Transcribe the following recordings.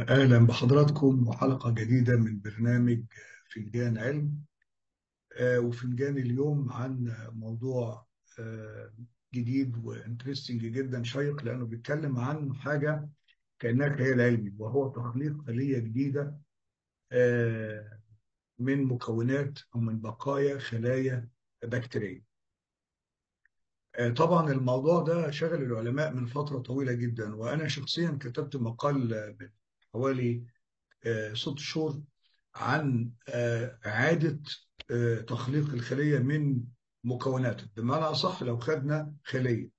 أهلا بحضراتكم وحلقة جديدة من برنامج فنجان علم آه، وفنجان اليوم عن موضوع آه، جديد وانترستنج جدا شيق لأنه بيتكلم عن حاجة كأنها خيال علمي وهو تخليق خلية جديدة آه، من مكونات أو من بقايا خلايا بكتيرية طبعا الموضوع ده شغل العلماء من فترة طويلة جدا وأنا شخصيا كتبت مقال من حوالي ست شهور عن إعادة تخليق الخلية من مكوناتها بمعنى أصح لو خدنا خلية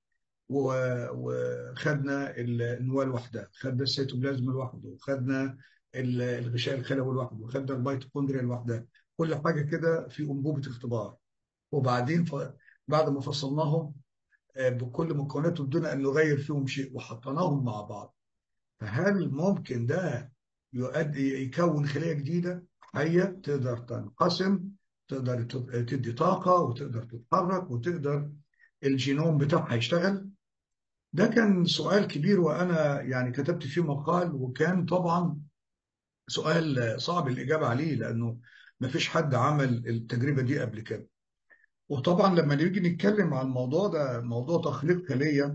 وخدنا النواة لوحدها خدنا السيتوبلازم لوحده وخدنا الغشاء الخلوي لوحده وخدنا الميتوكوندريا لوحدها كل حاجة كده في أنبوبة اختبار وبعدين ف... بعد ما فصلناهم بكل مكوناتهم بدون أن نغير فيهم شيء وحطيناهم مع بعض فهل ممكن ده يؤدي يكون خلية جديدة حية تقدر تنقسم تقدر تدي طاقة وتقدر تتحرك وتقدر الجينوم بتاعها يشتغل ده كان سؤال كبير وأنا يعني كتبت فيه مقال وكان طبعا سؤال صعب الإجابة عليه لأنه ما فيش حد عمل التجربة دي قبل كده وطبعا لما نيجي نتكلم عن الموضوع ده موضوع تخليق خلية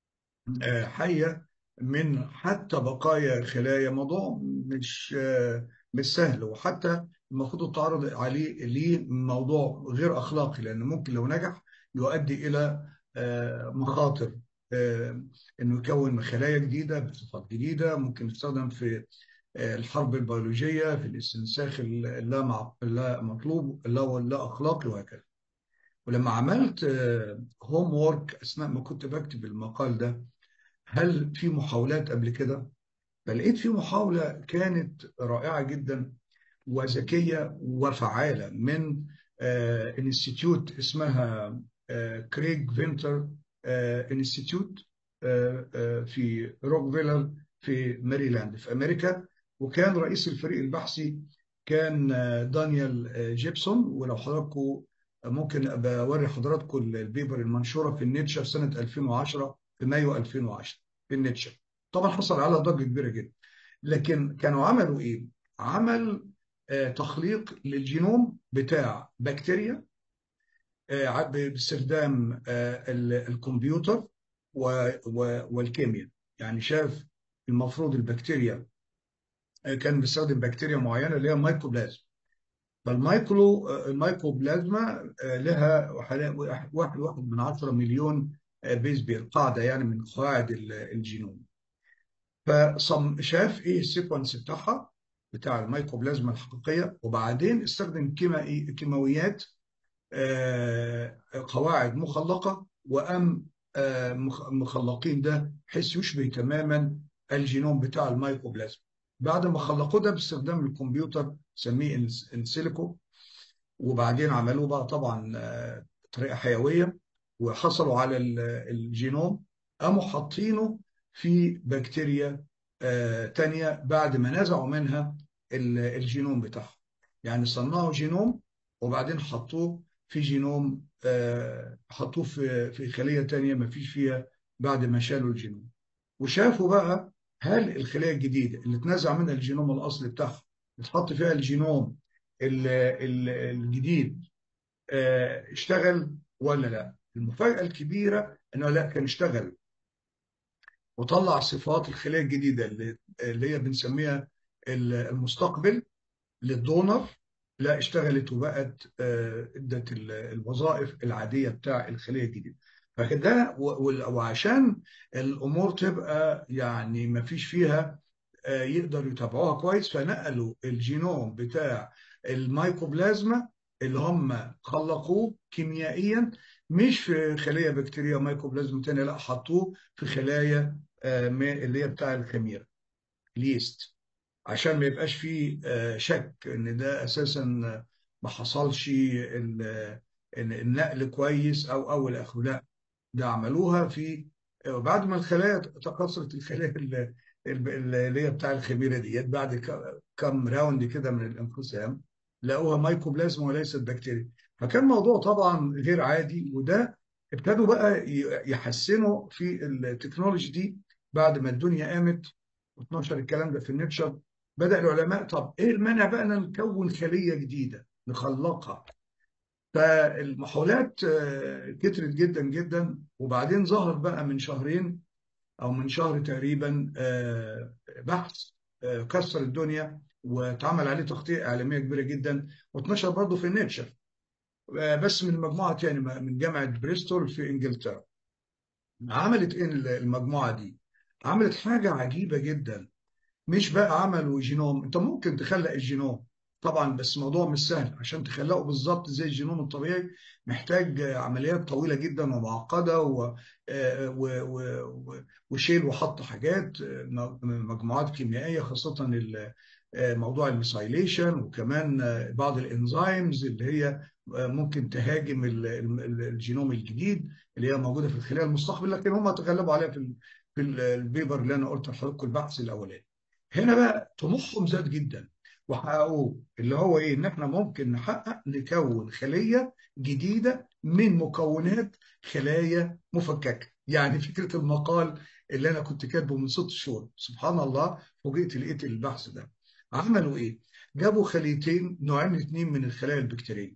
حية من حتى بقايا خلايا موضوع مش مش سهل وحتى المفروض التعرض عليه ليه موضوع غير اخلاقي لان ممكن لو نجح يؤدي الى مخاطر انه يكون خلايا جديده بصفات جديده ممكن يستخدم في الحرب البيولوجيه في الاستنساخ اللا لا مطلوب لا لا اخلاقي وهكذا ولما عملت هوم وورك اثناء ما كنت بكتب المقال ده هل في محاولات قبل كده؟ فلقيت في محاولة كانت رائعة جدا وذكية وفعالة من انستيتيوت اسمها كريج فينتر انستيتيوت في روكفيلر في ماريلاند في أمريكا وكان رئيس الفريق البحثي كان دانيال جيبسون ولو حضراتكم ممكن ابقى اوري حضراتكم البيبر المنشوره في النيتشر سنه 2010 في مايو 2010 في النيتشر طبعا حصل على ضجه كبيره جدا لكن كانوا عملوا ايه؟ عمل آه تخليق للجينوم بتاع بكتيريا آه باستخدام آه الكمبيوتر والكيمياء يعني شاف المفروض البكتيريا كان بيستخدم بكتيريا معينه اللي هي مايكوبلازم فالمايكرو المايكوبلازما لها واحد واحد من عشرة مليون بيز بير قاعدة يعني من قواعد الجينوم فشاف ايه السيكونس بتاعها بتاع الميكروبلازما الحقيقية وبعدين استخدم كيماويات قواعد مخلقة وأم مخلقين ده بحيث يشبه تماما الجينوم بتاع الميكروبلازما بعد ما خلقوه ده باستخدام الكمبيوتر سميه انسيليكو وبعدين عملوه بقى طبعا بطريقه حيويه وحصلوا على الجينوم قاموا حاطينه في بكتيريا تانية بعد ما نزعوا منها الجينوم بتاعها يعني صنعوا جينوم وبعدين حطوه في جينوم حطوه في في خليه تانية ما فيش فيها بعد ما شالوا الجينوم وشافوا بقى هل الخلايا الجديده اللي اتنزع منها الجينوم الاصلي بتاعها اتحط فيها الجينوم الجديد اشتغل ولا لا المفاجاه الكبيره انه لا كان اشتغل وطلع صفات الخلايا الجديده اللي هي بنسميها المستقبل للدونر لا اشتغلت وبقت ادت الوظائف العاديه بتاع الخليه الجديده فده وعشان الامور تبقى يعني ما فيش فيها يقدروا يتابعوها كويس فنقلوا الجينوم بتاع الميكوبلازما اللي هم خلقوه كيميائيا مش في خليه بكتيريا ميكوبلازما تانية لا حطوه في خلايا اللي هي بتاع الخميره اليست عشان ما يبقاش فيه شك ان ده اساسا ما حصلش النقل كويس او او الى اخره لا ده عملوها في بعد ما الخلايا تكاثرت الخلايا اللي هي بتاع الخميره ديت بعد كم راوند كده من الانقسام لقوها مايكوبلازما وليست بكتيريا فكان موضوع طبعا غير عادي وده ابتدوا بقى يحسنوا في التكنولوجي دي بعد ما الدنيا قامت و12 الكلام ده في النيتشر بدأ العلماء طب ايه المانع بقى ان نكون خلية جديدة نخلقها فالمحاولات كترت جدا جدا وبعدين ظهر بقى من شهرين او من شهر تقريبا بحث كسر الدنيا واتعمل عليه تغطيه اعلاميه كبيره جدا واتنشر برضه في النيتشر بس من مجموعه تاني من جامعه بريستول في انجلترا عملت ايه المجموعه دي؟ عملت حاجه عجيبه جدا مش بقى عملوا جينوم انت ممكن تخلق الجينوم طبعا بس الموضوع مش سهل عشان تخلقه بالظبط زي الجينوم الطبيعي محتاج عمليات طويله جدا ومعقده و... و... و... وشيل وحط حاجات مجموعات كيميائيه خاصه موضوع الميسايليشن وكمان بعض الانزيمز اللي هي ممكن تهاجم الجينوم الجديد اللي هي موجوده في الخلايا المستقبل لكن هم تغلبوا عليها في في البيبر اللي انا قلت لحضراتكم البحث الاولاني. هنا بقى طموحهم زاد جدا وحققوه اللي هو ايه ان احنا ممكن نحقق نكون خليه جديده من مكونات خلايا مفككه يعني فكره المقال اللي انا كنت كاتبه من ست شهور سبحان الله فوجئت لقيت البحث ده عملوا ايه جابوا خليتين نوعين اثنين من الخلايا البكتيريه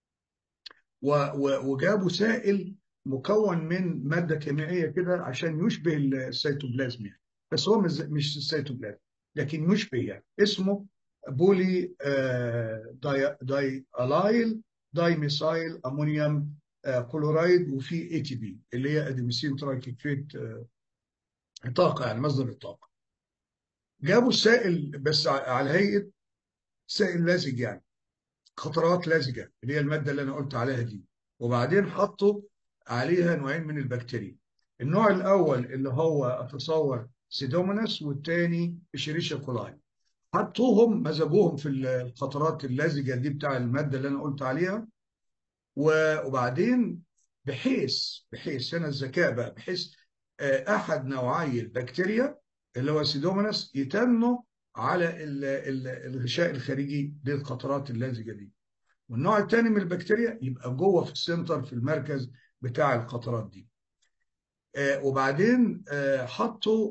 وجابوا سائل مكون من ماده كيميائيه كده عشان يشبه السيتوبلازم يعني بس هو مش السيتوبلازم لكن يشبه يعني اسمه بولي داي داي الايل داي ميثايل امونيوم كلورايد وفي اي تي بي اللي هي اديميسين ترايكيكفيت طاقه يعني مصدر الطاقه جابوا السائل بس على هيئه سائل لزج يعني قطرات لزجه اللي هي الماده اللي انا قلت عليها دي وبعدين حطوا عليها نوعين من البكتيريا النوع الاول اللي هو اتصور سيدوموناس والثاني اشيريشيا كولاي حطوهم مزجوهم في القطرات اللزجه دي بتاع الماده اللي انا قلت عليها وبعدين بحيث بحيث هنا الذكاء بقى بحيث احد نوعي البكتيريا اللي هو سيدوموناس يتنوا على الغشاء الخارجي للقطرات اللزجه دي والنوع الثاني من البكتيريا يبقى جوه في السنتر في المركز بتاع القطرات دي وبعدين حطوا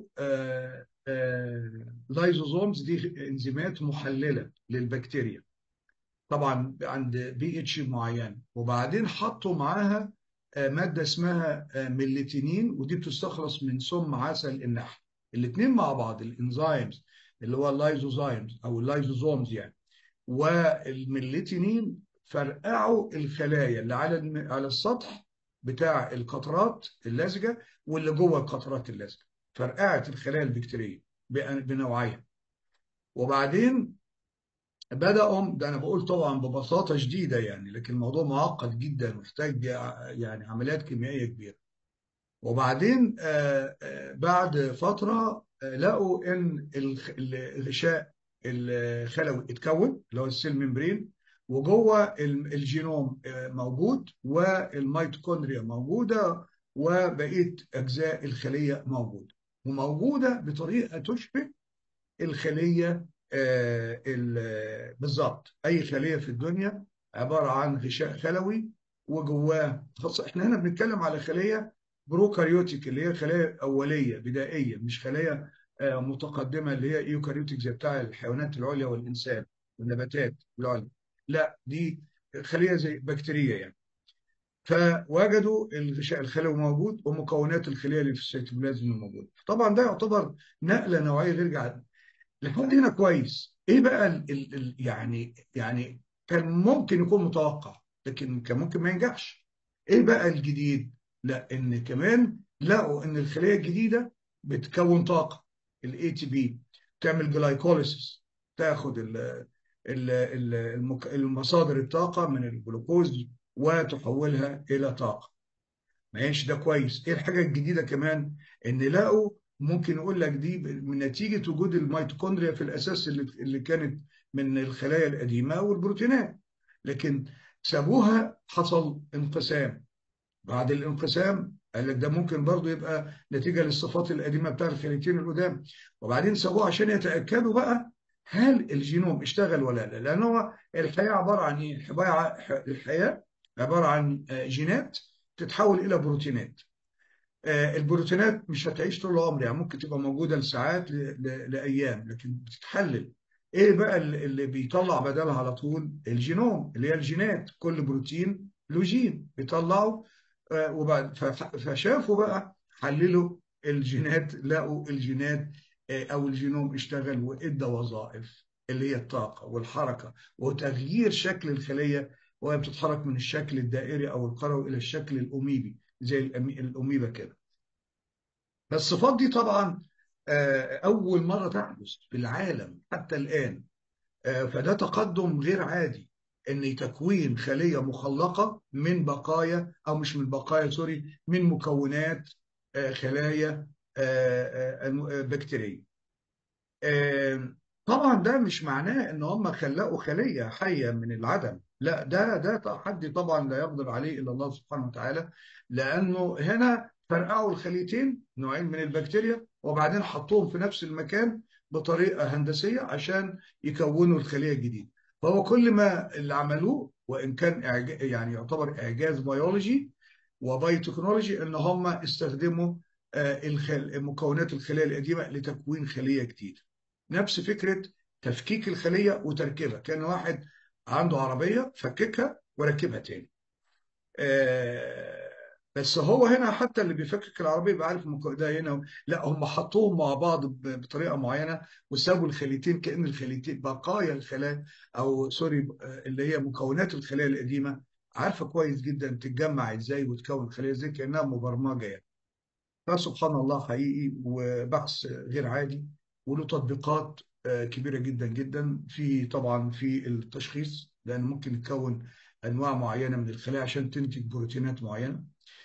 لايزوزومز دي انزيمات محلله للبكتيريا طبعا عند بي اتش معين وبعدين حطوا معاها ماده اسمها ميليتينين ودي بتستخلص من سم عسل النحل الاثنين مع بعض الانزيمز اللي هو اللايزوزايمز او اللايزوزومز يعني والميليتينين فرقعوا الخلايا اللي على على السطح بتاع القطرات اللزجه واللي جوه القطرات اللزجه فرقعت الخلايا البكتيريه بنوعيها وبعدين بدأوا ده أنا بقول طبعا ببساطة شديدة يعني لكن الموضوع معقد جدا محتاج يعني عمليات كيميائية كبيرة وبعدين بعد فترة لقوا إن الغشاء الخلوي اتكون اللي هو السيل ممبرين وجوه الجينوم موجود والميتوكوندريا موجودة وبقية أجزاء الخلية موجودة وموجودة بطريقة تشبه الخلية بالظبط أي خلية في الدنيا عبارة عن غشاء خلوي وجواه خاصة احنا هنا بنتكلم على خلية بروكاريوتيك اللي هي خلايا أولية بدائية مش خلايا متقدمة اللي هي ايوكاريوتيك زي بتاع الحيوانات العليا والإنسان والنباتات العليا لا دي خلية زي بكتيريا يعني فوجدوا الغشاء الخلوي موجود ومكونات الخليه اللي في السيتوبلازم موجوده طبعا ده يعتبر نقله نوعيه غير عاديه لحد هنا كويس ايه بقى ال ال يعني يعني كان ممكن يكون متوقع لكن كان ممكن ما ينجحش ايه بقى الجديد لا ان كمان لقوا ان الخليه الجديده بتكون طاقه الاي تي بي تعمل جلايكوليسيس تاخد ال المصادر الطاقه من الجلوكوز وتحولها الى طاقه ماشي ده كويس ايه الحاجه الجديده كمان ان لقوا ممكن يقول لك دي من نتيجه وجود الميتوكوندريا في الاساس اللي, اللي كانت من الخلايا القديمه والبروتينات لكن سابوها حصل انقسام بعد الانقسام قال لك ده ممكن برضه يبقى نتيجه للصفات القديمه بتاع الخليتين القدام وبعدين سابوها عشان يتاكدوا بقى هل الجينوم اشتغل ولا لا لان هو الحياه عباره عن ايه الحياه عباره عن جينات تتحول الى بروتينات البروتينات مش هتعيش طول العمر يعني ممكن تبقى موجوده لساعات لايام لكن بتتحلل ايه بقى اللي بيطلع بدلها على طول الجينوم اللي هي الجينات كل بروتين له جين بيطلعوا وبعد فشافوا بقى حللوا الجينات لقوا الجينات او الجينوم اشتغل وادى وظائف اللي هي الطاقه والحركه وتغيير شكل الخليه وهي بتتحرك من الشكل الدائري او القروي الى الشكل الاميبي زي الاميبا كده فالصفات دي طبعا اول مره تحدث في العالم حتى الان فده تقدم غير عادي ان تكوين خليه مخلقه من بقايا او مش من بقايا سوري من مكونات خلايا بكتيريه طبعا ده مش معناه ان هم خلقوا خليه حيه من العدم لا ده ده تحدي طبعا لا يقدر عليه الا الله سبحانه وتعالى لانه هنا فرقعوا الخليتين نوعين من البكتيريا وبعدين حطوهم في نفس المكان بطريقه هندسيه عشان يكونوا الخليه الجديده فهو كل ما اللي عملوه وان كان يعني يعتبر اعجاز بيولوجي وبايوتكنولوجي ان هم استخدموا مكونات الخليه القديمه لتكوين خليه جديده نفس فكره تفكيك الخليه وتركيبها كان واحد عنده عربيه فككها وركبها تاني بس هو هنا حتى اللي بيفكك العربيه يبقى عارف ده هنا لا هم حطوهم مع بعض بطريقه معينه وسابوا الخليتين كان الخليتين بقايا الخلايا او سوري اللي هي مكونات الخلايا القديمه عارفه كويس جدا تتجمع ازاي وتكون خلايا ازاي كانها مبرمجه يعني فسبحان الله حقيقي وبحث غير عادي وله تطبيقات كبيره جدا جدا في طبعا في التشخيص لان ممكن يتكون انواع معينه من الخلايا عشان تنتج بروتينات معينه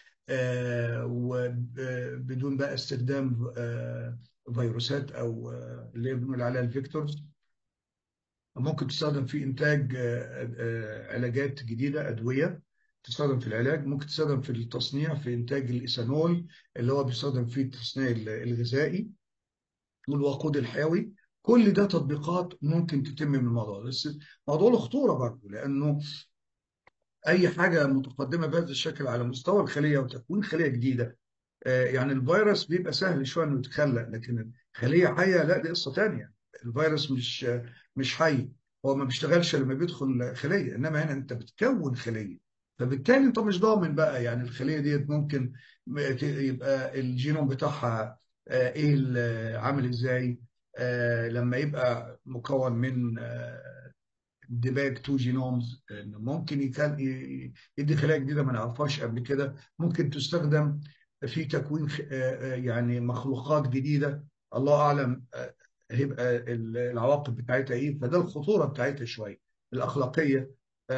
وبدون بقى استخدام فيروسات او اللي بنقول عليها الفيكتورز ممكن تستخدم في انتاج علاجات جديده ادويه تستخدم في العلاج ممكن تستخدم في التصنيع في انتاج الايثانول اللي هو بيستخدم في التصنيع الغذائي والوقود الحيوي كل ده تطبيقات ممكن تتم من الموضوع بس موضوع له خطوره برضه لانه اي حاجه متقدمه بهذا الشكل على مستوى الخليه وتكوين خليه جديده يعني الفيروس بيبقى سهل شويه انه يتخلق لكن خليه حيه لا دي قصه ثانيه الفيروس مش مش حي هو ما بيشتغلش لما بيدخل خليه انما هنا انت بتكون خليه فبالتالي انت مش ضامن بقى يعني الخليه ديت ممكن يبقى الجينوم بتاعها ايه عامل ازاي لما يبقى مكون من ديباج تو جينومز ممكن يدي خلايا جديده ما نعرفهاش قبل كده ممكن تستخدم في تكوين يعني مخلوقات جديده الله اعلم هيبقى العواقب بتاعتها ايه فده الخطوره بتاعتها شويه الاخلاقيه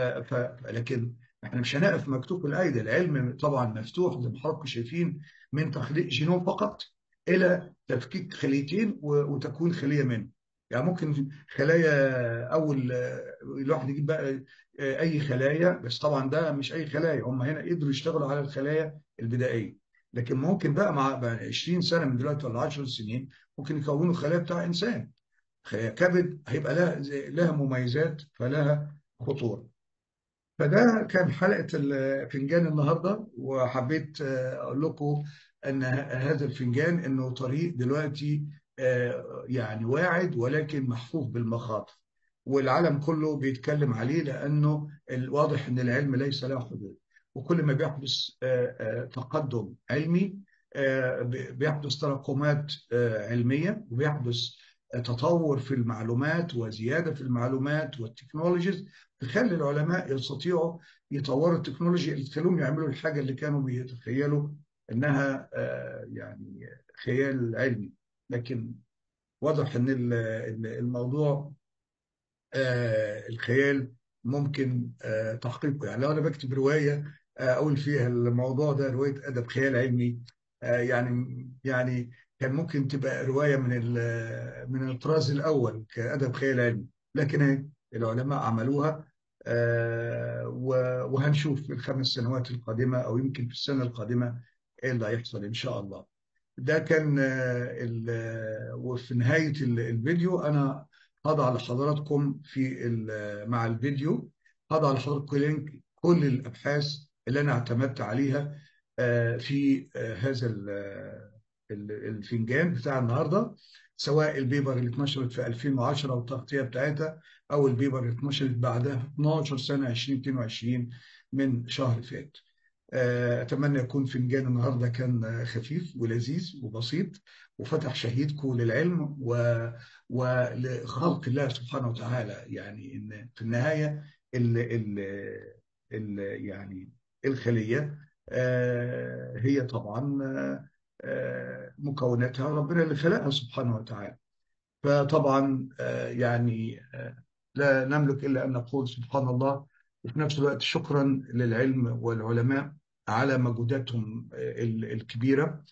لكن احنا مش هنقف مكتوب الايدي العلم طبعا مفتوح زي ما حضراتكم شايفين من تخليق جينوم فقط الى تفكيك خليتين وتكوين خليه منه يعني ممكن خلايا اول الواحد يجيب بقى اي خلايا بس طبعا ده مش اي خلايا هم هنا قدروا يشتغلوا على الخلايا البدائيه لكن ممكن بقى مع 20 سنه من دلوقتي ولا 10 سنين ممكن يكونوا خلايا بتاع انسان خلايا كبد هيبقى لها لها مميزات فلها خطوره فده كان حلقه الفنجان النهارده وحبيت اقول لكم ان هذا الفنجان انه طريق دلوقتي يعني واعد ولكن محفوف بالمخاطر والعالم كله بيتكلم عليه لانه الواضح ان العلم ليس له حدود وكل ما بيحدث تقدم علمي بيحدث تراكمات علميه وبيحدث تطور في المعلومات وزياده في المعلومات والتكنولوجيز تخلي العلماء يستطيعوا يطوروا التكنولوجيا اللي تخليهم يعملوا الحاجه اللي كانوا بيتخيلوا انها يعني خيال علمي لكن واضح ان الموضوع الخيال ممكن تحقيقه يعني لو انا بكتب روايه اقول فيها الموضوع ده روايه ادب خيال علمي يعني يعني كان ممكن تبقى روايه من من الطراز الاول كادب خيال علمي لكن العلماء عملوها وهنشوف في الخمس سنوات القادمه او يمكن في السنه القادمه ايه اللي هيحصل ان شاء الله. ده كان وفي نهايه الفيديو انا هضع لحضراتكم في مع الفيديو هضع لحضراتكم لينك كل الابحاث اللي انا اعتمدت عليها في هذا الفنجان بتاع النهارده سواء البيبر اللي اتنشرت في 2010 والتغطيه بتاعتها او البيبر اللي اتنشرت بعدها 12 سنه 2022 من شهر فات. اتمنى يكون فنجان النهارده كان خفيف ولذيذ وبسيط وفتح شهيدكم للعلم و... ولخلق الله سبحانه وتعالى يعني ان في النهايه ال... ال... ال... يعني الخليه هي طبعا مكوناتها ربنا اللي خلقها سبحانه وتعالى فطبعا يعني لا نملك الا ان نقول سبحان الله وفي نفس الوقت شكرا للعلم والعلماء على مجهوداتهم الكبيره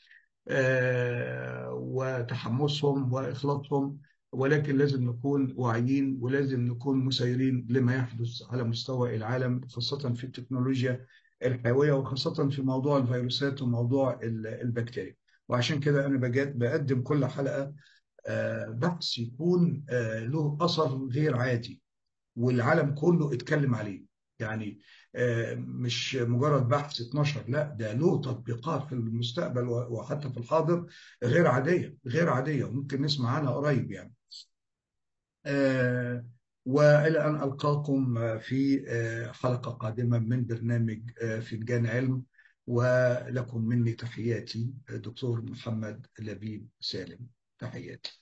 وتحمسهم واخلاصهم ولكن لازم نكون واعيين ولازم نكون مسيرين لما يحدث على مستوى العالم خاصه في التكنولوجيا الحيويه وخاصه في موضوع الفيروسات وموضوع البكتيريا وعشان كده انا بقدم كل حلقه بحث يكون له اثر غير عادي والعالم كله اتكلم عليه يعني مش مجرد بحث 12 لا ده له تطبيقات في المستقبل وحتى في الحاضر غير عاديه غير عاديه وممكن نسمع عنها قريب يعني والى ان القاكم في حلقه قادمه من برنامج فنجان علم ولكم مني تحياتي دكتور محمد لبيب سالم تحياتي